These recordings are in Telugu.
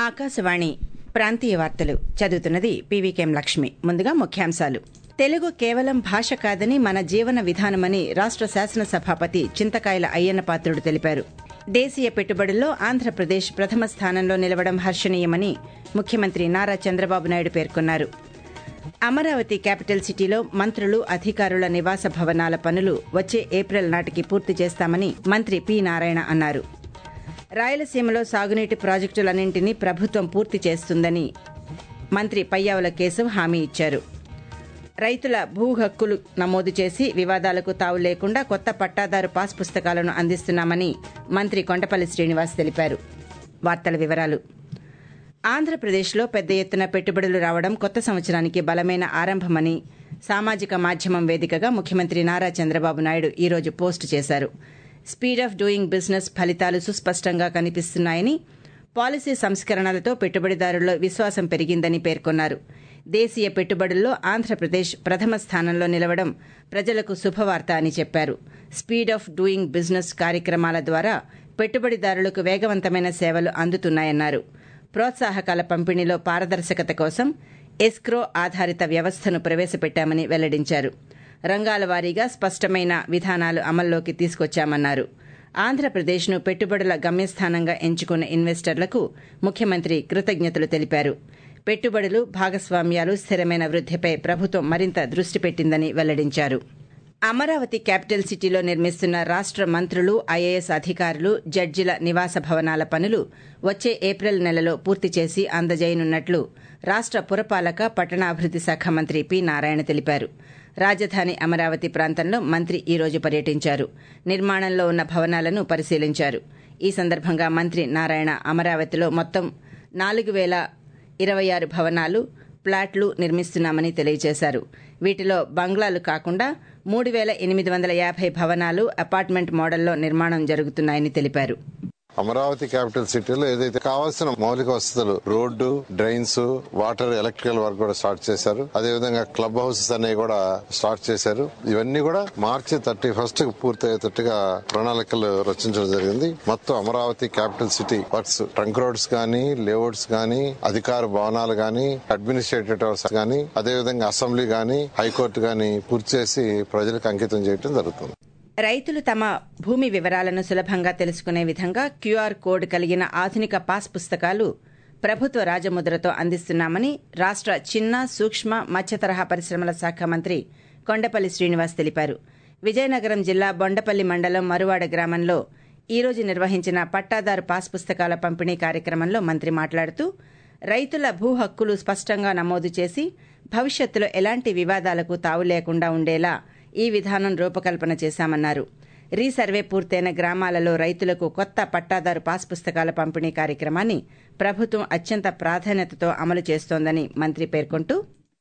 ఆకాశవాణి ప్రాంతీయ వార్తలు చదువుతున్నది పీవీకేం లక్ష్మి ముందుగా ముఖ్యాంశాలు తెలుగు కేవలం భాష కాదని మన జీవన విధానమని రాష్ట శాసనసభాపతి చింతకాయల అయ్యన్న పాత్రుడు తెలిపారు దేశీయ పెట్టుబడుల్లో ఆంధ్రప్రదేశ్ ప్రథమ స్థానంలో నిలవడం హర్షణీయమని ముఖ్యమంత్రి నారా చంద్రబాబు నాయుడు పేర్కొన్నారు అమరావతి క్యాపిటల్ సిటీలో మంత్రులు అధికారుల నివాస భవనాల పనులు వచ్చే ఏప్రిల్ నాటికి పూర్తి చేస్తామని మంత్రి పి నారాయణ అన్నారు రాయలసీమలో సాగునీటి ప్రాజెక్టులన్నింటినీ ప్రభుత్వం పూర్తి చేస్తుందని మంత్రి పయ్యావుల కేశవ్ హామీ ఇచ్చారు రైతుల భూ హక్కులు నమోదు చేసి వివాదాలకు తావు లేకుండా కొత్త పట్టాదారు పాస్ పుస్తకాలను అందిస్తున్నామని మంత్రి కొండపల్లి శ్రీనివాస్ తెలిపారు వార్తల వివరాలు ఆంధ్రప్రదేశ్లో పెద్ద ఎత్తున పెట్టుబడులు రావడం కొత్త సంవత్సరానికి బలమైన ఆరంభమని సామాజిక మాధ్యమం వేదికగా ముఖ్యమంత్రి నారా చంద్రబాబు నాయుడు ఈరోజు పోస్టు చేశారు స్పీడ్ ఆఫ్ డూయింగ్ బిజినెస్ ఫలితాలు సుస్పష్టంగా కనిపిస్తున్నాయని పాలసీ సంస్కరణలతో పెట్టుబడిదారుల్లో విశ్వాసం పెరిగిందని పేర్కొన్నారు దేశీయ పెట్టుబడుల్లో ఆంధ్రప్రదేశ్ ప్రథమ స్థానంలో నిలవడం ప్రజలకు శుభవార్త అని చెప్పారు స్పీడ్ ఆఫ్ డూయింగ్ బిజినెస్ కార్యక్రమాల ద్వారా పెట్టుబడిదారులకు వేగవంతమైన సేవలు అందుతున్నాయన్నారు ప్రోత్సాహకాల పంపిణీలో పారదర్శకత కోసం ఎస్క్రో ఆధారిత వ్యవస్థను ప్రవేశపెట్టామని వెల్లడించారు రంగాల వారీగా స్పష్టమైన విధానాలు అమల్లోకి తీసుకొచ్చామన్నారు ఆంధ్రప్రదేశ్ను పెట్టుబడుల గమ్యస్థానంగా ఎంచుకున్న ఇన్వెస్టర్లకు ముఖ్యమంత్రి కృతజ్ఞతలు తెలిపారు పెట్టుబడులు భాగస్వామ్యాలు స్థిరమైన వృద్దిపై ప్రభుత్వం మరింత దృష్టి పెట్టిందని వెల్లడించారు అమరావతి క్యాపిటల్ సిటీలో నిర్మిస్తున్న రాష్ట మంత్రులు ఐఏఎస్ అధికారులు జడ్జిల నివాస భవనాల పనులు వచ్చే ఏప్రిల్ నెలలో పూర్తి చేసి అందజేయనున్నట్లు రాష్ట పురపాలక పట్టణాభివృద్ది శాఖ మంత్రి పి నారాయణ తెలిపారు రాజధాని అమరావతి ప్రాంతంలో మంత్రి ఈ రోజు పర్యటించారు నిర్మాణంలో ఉన్న భవనాలను పరిశీలించారు ఈ సందర్భంగా మంత్రి నారాయణ అమరావతిలో మొత్తం నాలుగు వేల ఇరవై ఆరు భవనాలు ప్లాట్లు నిర్మిస్తున్నామని తెలియజేశారు వీటిలో బంగ్లాలు కాకుండా మూడు వేల ఎనిమిది వందల యాభై భవనాలు అపార్ట్మెంట్ మోడల్లో నిర్మాణం జరుగుతున్నాయని తెలిపారు అమరావతి క్యాపిటల్ సిటీలో ఏదైతే కావాల్సిన మౌలిక వసతులు road drains water electrical work కూడా స్టార్ట్ చేశారు అదే విధంగా క్లబ్ హౌసెస్ అనేవి కూడా స్టార్ట్ చేశారు ఇవన్నీ కూడా మార్చి థర్టీ ఫస్ట్ పూర్తయ్యేటట్టుగా ప్రణాళికలు రచించడం జరిగింది మొత్తం Amaravati capital city works trunk roads గానీ లేఅవుట్స్ గానీ అధికార భవనాలు గానీ అడ్మినిస్ట్రేటివ్ హౌస్ గానీ అదే విధంగా అసెంబ్లీ గానీ హైకోర్టు గానీ పూర్తి చేసి ప్రజలకు అంకితం చేయడం జరుగుతుంది రైతులు తమ భూమి వివరాలను సులభంగా తెలుసుకునే విధంగా క్యూఆర్ కోడ్ కలిగిన ఆధునిక పాస్ పుస్తకాలు ప్రభుత్వ రాజముద్రతో అందిస్తున్నామని రాష్ట చిన్న సూక్ష్మ మత్స్య తరహా పరిశ్రమల శాఖ మంత్రి కొండపల్లి శ్రీనివాస్ తెలిపారు విజయనగరం జిల్లా బొండపల్లి మండలం మరువాడ గ్రామంలో ఈ రోజు నిర్వహించిన పట్టాదారు పాస్ పుస్తకాల పంపిణీ కార్యక్రమంలో మంత్రి మాట్లాడుతూ రైతుల భూ హక్కులు స్పష్టంగా నమోదు చేసి భవిష్యత్తులో ఎలాంటి వివాదాలకు తావు లేకుండా ఉండేలా ఈ విధానం రూపకల్పన చేశామన్నారు రీసర్వే పూర్తయిన గ్రామాలలో రైతులకు కొత్త పట్టాదారు పాస్ పుస్తకాల పంపిణీ కార్యక్రమాన్ని ప్రభుత్వం అత్యంత ప్రాధాన్యతతో అమలు చేస్తోందని మంత్రి పేర్కొంటూ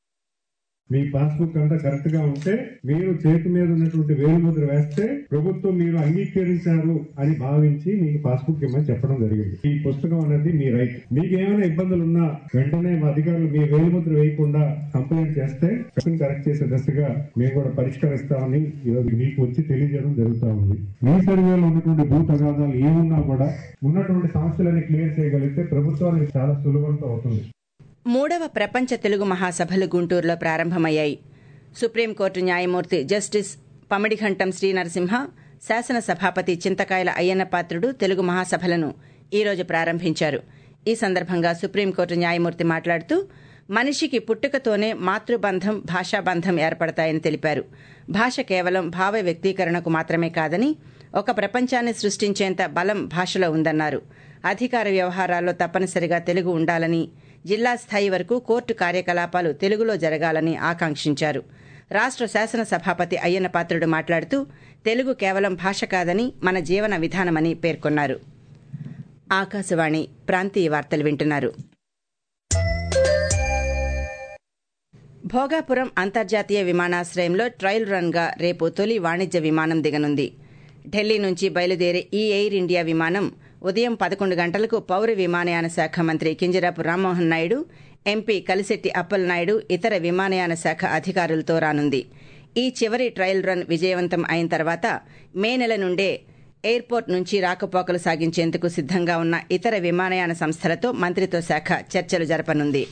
మీ పాస్బుక్ అంతా కరెక్ట్ గా ఉంటే మీరు చేతి మీద ఉన్నటువంటి వేలుముద్ర వేస్తే ప్రభుత్వం మీరు అంగీకరించారు అని భావించి మీకు పాస్బుక్ ఇమ్మని చెప్పడం జరిగింది ఈ పుస్తకం అనేది మీ రైట్ మీకు ఏమైనా ఇబ్బందులు ఉన్నా వెంటనే మా అధికారులు మీ వేలుముద్ర వేయకుండా కంప్లైంట్ చేస్తే కరెక్ట్ చేసే దశగా మేము కూడా పరిష్కరిస్తామని ఈరోజు మీకు వచ్చి తెలియజేయడం జరుగుతా ఉంది మీ సర్వేలో ఉన్నటువంటి భూ తగాదాలు ఏమున్నా కూడా ఉన్నటువంటి సమస్యలన్నీ క్లియర్ చేయగలిగితే ప్రభుత్వానికి చాలా సులభంతో అవుతుంది మూడవ ప్రపంచ తెలుగు మహాసభలు గుంటూరులో ప్రారంభమయ్యాయి సుప్రీంకోర్టు న్యాయమూర్తి జస్టిస్ పమిడిఘంటం శ్రీ నరసింహ శాసన సభాపతి చింతకాయల అయ్యన్న పాత్రుడు తెలుగు మహాసభలను ఈరోజు ప్రారంభించారు ఈ సందర్భంగా సుప్రీంకోర్టు న్యాయమూర్తి మాట్లాడుతూ మనిషికి పుట్టుకతోనే మాతృబంధం భాషాబంధం ఏర్పడతాయని తెలిపారు భాష కేవలం భావ వ్యక్తీకరణకు మాత్రమే కాదని ఒక ప్రపంచాన్ని సృష్టించేంత బలం భాషలో ఉందన్నారు అధికార వ్యవహారాల్లో తప్పనిసరిగా తెలుగు ఉండాలని జిల్లా స్థాయి వరకు కోర్టు కార్యకలాపాలు తెలుగులో జరగాలని ఆకాంక్షించారు రాష్ట శాసన సభాపతి అయ్యన్న పాత్రుడు మాట్లాడుతూ తెలుగు కేవలం భాష కాదని మన జీవన విధానమని పేర్కొన్నారు ఆకాశవాణి ప్రాంతీయ వార్తలు వింటున్నారు భోగాపురం అంతర్జాతీయ విమానాశ్రయంలో ట్రయల్ రన్గా రేపు తొలి వాణిజ్య విమానం దిగనుంది ఢిల్లీ నుంచి బయలుదేరే ఈ ఎయిర్ ఇండియా విమానం ఉదయం పదకొండు గంటలకు పౌర విమానయాన శాఖ మంత్రి కింజరాపు రామ్మోహన్ నాయుడు ఎంపీ కలిశెట్టి అప్పలనాయుడు ఇతర విమానయాన శాఖ అధికారులతో రానుంది ఈ చివరి ట్రయల్ రన్ విజయవంతం అయిన తర్వాత మే నెల నుండే ఎయిర్పోర్ట్ నుంచి రాకపోకలు సాగించేందుకు సిద్దంగా ఉన్న ఇతర విమానయాన సంస్థలతో మంత్రిత్వ శాఖ చర్చలు జరపనుంది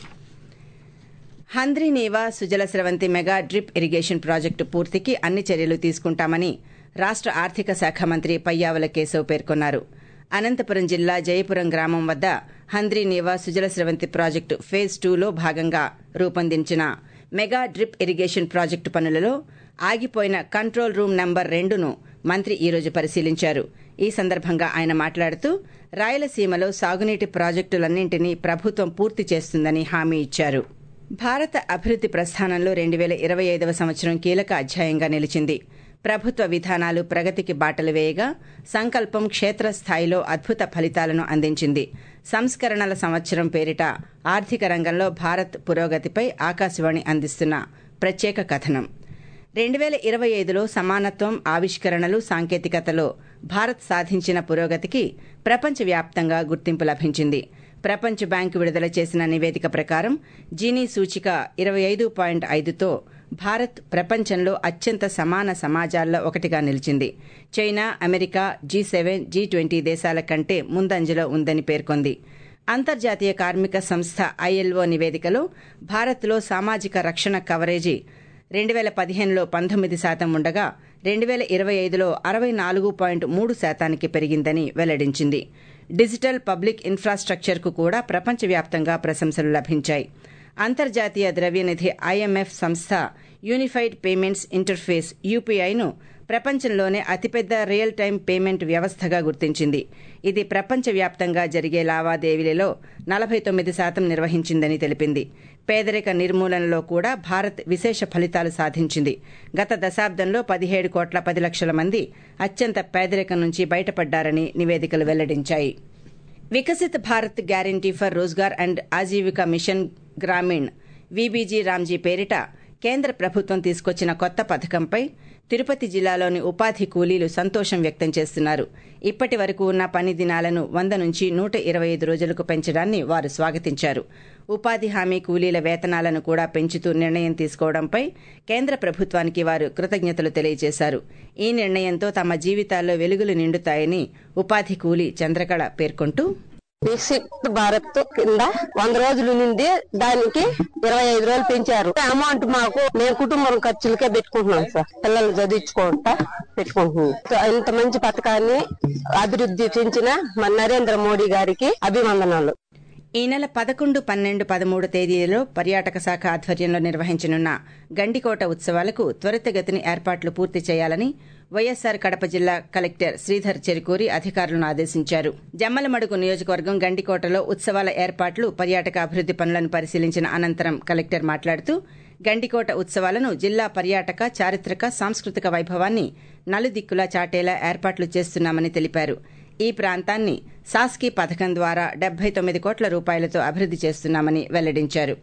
Handri Neeva Sujala Sravanthi mega drip irrigation project పూర్తికి అన్ని చర్యలు తీసుకుంటామని రాష్ట ఆర్థిక శాఖ మంత్రి పయ్యావుల కేశవ్ పేర్కొన్నారు అనంతపురం జిల్లా జయపురం గ్రామం వద్ద హంద్రీనీవా సుజల స్రవంతి ప్రాజెక్టు ఫేజ్ టూలో భాగంగా రూపొందించిన మెగా డ్రిప్ ఇరిగేషన్ ప్రాజెక్టు పనులలో ఆగిపోయిన కంట్రోల్ రూమ్ నంబర్ రెండును మంత్రి ఈరోజు పరిశీలించారు ఈ సందర్భంగా ఆయన మాట్లాడుతూ రాయలసీమలో సాగునీటి ప్రాజెక్టులన్నింటినీ ప్రభుత్వం పూర్తి చేస్తుందని హామీ ఇచ్చారు భారత అభివృద్ది ప్రస్థానంలో రెండు వేల ఇరవై ఐదవ సంవత్సరం కీలక అధ్యాయంగా నిలిచింది ప్రభుత్వ విధానాలు ప్రగతికి బాటలు వేయగా సంకల్పం క్షేత్రస్థాయిలో అద్భుత ఫలితాలను అందించింది సంస్కరణల సంవత్సరం పేరిట ఆర్థిక రంగంలో భారత్ పురోగతిపై ఆకాశవాణి అందిస్తున్న ప్రత్యేక కథనం రెండు వేల ఇరవై ఐదులో సమానత్వం ఆవిష్కరణలు సాంకేతికతలో భారత్ సాధించిన పురోగతికి ప్రపంచవ్యాప్తంగా గుర్తింపు లభించింది ప్రపంచ బ్యాంకు విడుదల చేసిన నివేదిక ప్రకారం జీనీ సూచిక ఇరవై ఐదు పాయింట్ ఐదుతో భారత్ ప్రపంచంలో అత్యంత సమాన సమాజాల్లో ఒకటిగా నిలిచింది China America G seven G twenty దేశాల కంటే ముందంజలో ఉందని పేర్కొంది అంతర్జాతీయ కార్మిక సంస్థ ఐఎల్ఓ నివేదికలో భారత్లో సామాజిక రక్షణ కవరేజీ రెండు వేల పదిహేనులో పంతొమ్మిది శాతం ఉండగా రెండు వేల ఇరవై ఐదులో అరవై నాలుగు పాయింట్ మూడు శాతానికి పెరిగిందని వెల్లడించింది డిజిటల్ పబ్లిక్ ఇన్ఫ్రాస్ట్రక్చర్కు కూడా ప్రపంచవ్యాప్తంగా ప్రశంసలు లభించాయి అంతర్జాతీయ ద్రవ్యనిధి ఐఎంఎఫ్ సంస్థ యూనిఫైడ్ పేమెంట్స్ ఇంటర్ఫేస్ యూపీఐను ప్రపంచంలోనే అతిపెద్ద రియల్ టైం పేమెంట్ వ్యవస్థగా గుర్తించింది ఇది ప్రపంచవ్యాప్తంగా జరిగే లావాదేవీలలో నలభై తొమ్మిది శాతం నిర్వహించిందని తెలిపింది పేదరిక నిర్మూలనలో కూడా భారత్ విశేష ఫలితాలు సాధించింది గత దశాబ్దంలో పదిహేడు కోట్ల పది లక్షల మంది అత్యంత పేదరికం నుంచి బయటపడ్డారని నివేదికలు వెల్లడించాయి Viksit Bharat guarantee for Rozgar and Ajeevika mission Gramin VBG RAM G పేరిట కేంద్ర ప్రభుత్వం తీసుకొచ్చిన కొత్త పథకంపై తిరుపతి జిల్లాలోని ఉపాధి కూలీలు సంతోషం వ్యక్తం చేస్తున్నారు ఇప్పటి వరకు ఉన్న పని దినాలను వంద నుంచి నూట ఇరవై ఐదు రోజులకు పెంచడాన్ని వారు స్వాగతించారు ఉపాధి హామీ కూలీల వేతనాలను కూడా పెంచుతూ నిర్ణయం తీసుకోవడంపై కేంద్ర ప్రభుత్వానికి వారు కృతజ్ఞతలు తెలియజేశారు ఈ నిర్ణయంతో తమ జీవితాల్లో వెలుగులు నిండుతాయని ఉపాధి కూలీ చంద్రకళ పేర్కొంటూ వికసిత్ భారత్ కింద వంద రోజులు నుండి దానికి ఇరవై ఐదు రోజులు పెంచారు అమౌంట్ మాకు మేము కుటుంబం ఖర్చులకే పెట్టుకుంటున్నాం సార్ పిల్లలు చదివించుకుంటా పెట్టుకుంటున్నాం ఇంత మంచి పథకాన్ని అభివృద్ధి చెంచిన మన నరేంద్ర మోడీ గారికి అభివందనాలు ఈ నెల పదకొండు పన్నెండు పదమూడు తేదీలలో పర్యాటక శాఖ ఆధ్వర్యంలో నిర్వహించనున్న గండికోట ఉత్సవాలకు త్వరితగతిని ఏర్పాట్లు పూర్తి చేయాలని వైఎస్సార్ కడప జిల్లా కలెక్టర్ శ్రీధర్ చెరుకూరి అధికారులను ఆదేశించారు జమ్మలమడుగు నియోజకవర్గం గండికోటలో ఉత్సవాల ఏర్పాట్లు పర్యాటక అభివృద్ది పనులను పరిశీలించిన అనంతరం కలెక్టర్ మాట్లాడుతూ గండికోట ఉత్సవాలను జిల్లా పర్యాటక చారిత్రక సాంస్కృతిక వైభవాన్ని నలుదిక్కులా చాటేలా ఏర్పాట్లు చేస్తున్నామని తెలిపారు ఈ ప్రాంతాన్ని సాస్కీ పథకం ద్వారా డెబ్బై తొమ్మిది కోట్ల రూపాయలతో అభివృద్ది చేస్తున్నామని వెల్లడించారు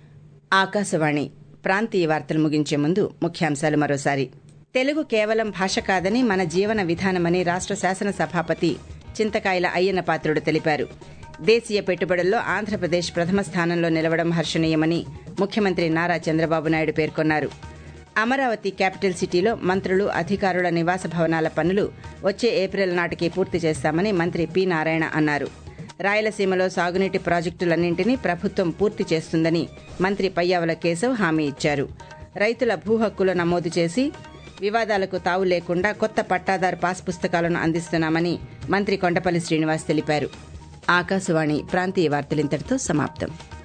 ఆకాశవాణి ప్రాంతీయ వార్తలు ముగించే ముందు ముఖ్యాంశాలు మరోసారి తెలుగు కేవలం భాష కాదని మన జీవన విధానమని రాష్ట్ర శాసన సభాపతి చింతకాయల అయ్యన్న పాత్రుడు తెలిపారు దేశీయ పెట్టుబడుల్లో ఆంధ్రప్రదేశ్ ప్రథమ స్థానంలో నిలవడం హర్షణీయమని ముఖ్యమంత్రి నారా చంద్రబాబు నాయుడు పేర్కొన్నారు అమరావతి క్యాపిటల్ సిటీలో మంత్రులు అధికారుల నివాస భవనాల పనులు వచ్చే ఏప్రిల్ నాటికి పూర్తి చేస్తామని మంత్రి పి నారాయణ అన్నారు రాయలసీమలో సాగునీటి ప్రాజెక్టులన్నింటినీ ప్రభుత్వం పూర్తి చేస్తుందని మంత్రి పయ్యావుల కేశవ్ హామీ ఇచ్చారు రైతుల భూ హక్కులు నమోదు చేసి వివాదాలకు తావు లేకుండా కొత్త పట్టాదారు పాస్ పుస్తకాలను అందిస్తున్నామని మంత్రి కొండపల్లి శ్రీనివాస్ తెలిపారు ఆకాశవాణి ప్రాంతీయ వార్తలింతటితో సమాప్తం